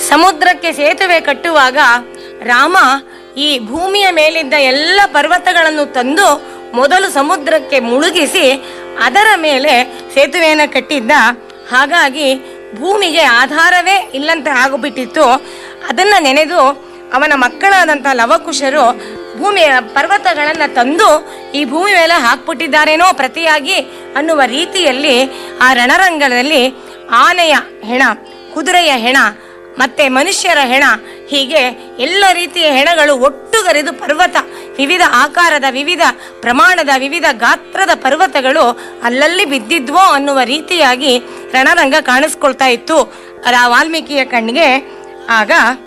ಸಮುದ್ರಕ್ಕೆ ಸೇತುವೆ ಕಟ್ಟುವಾಗ ರಾಮ ಈ ಭೂಮಿಯ ಮೇಲಿದ್ದ ಎಲ್ಲ ಪರ್ವತಗಳನ್ನು ತಂದು ಮೊದಲು ಸಮುದ್ರಕ್ಕೆ ಮುಳುಗಿಸಿ ಅದರ ಮೇಲೆ ಸೇತುವೆಯನ್ನು ಕಟ್ಟಿದ್ದ ಹಾಗಾಗಿ ಭೂಮಿಗೆ ಆಧಾರವೇ ಇಲ್ಲಂತೆ ಆಗಿಬಿಟ್ಟಿತ್ತು ಅದನ್ನ ನೆನೆದು ಅವನ ಮಕ್ಕಳಾದಂಥ ಲವಕುಶರು ಭೂಮಿಯ ಪರ್ವತಗಳನ್ನು ತಂದು ಈ ಭೂಮಿ ಮೇಲೆ ಹಾಕ್ಬಿಟ್ಟಿದ್ದಾರೇನೋ ಪ್ರತಿಯಾಗಿ ಅನ್ನುವ ರೀತಿಯಲ್ಲಿ ಆ ರಣರಂಗದಲ್ಲಿ ಆನೆಯ ಹೆಣ ಕುದುರೆಯ ಹೆಣ ಮತ್ತೆ ಮನುಷ್ಯರ ಹೆಣ ಹೀಗೆ ಎಲ್ಲ ರೀತಿಯ ಹೆಣಗಳು ಒಟ್ಟುಗರೆದು ಪರ್ವತ ವಿವಿಧ ಆಕಾರದ ವಿವಿಧ ಪ್ರಮಾಣದ ವಿವಿಧ ಗಾತ್ರದ ಪರ್ವತಗಳು ಅಲ್ಲಲ್ಲಿ ಬಿದ್ದಿದ್ವೋ ಅನ್ನುವ ರೀತಿಯಾಗಿ ರಣರಂಗ ಕಾಣಿಸ್ಕೊಳ್ತಾ ಇತ್ತು ರಾ ವಾಲ್ಮೀಕಿಯ ಕಣ್ಣಿಗೆ ಆಗ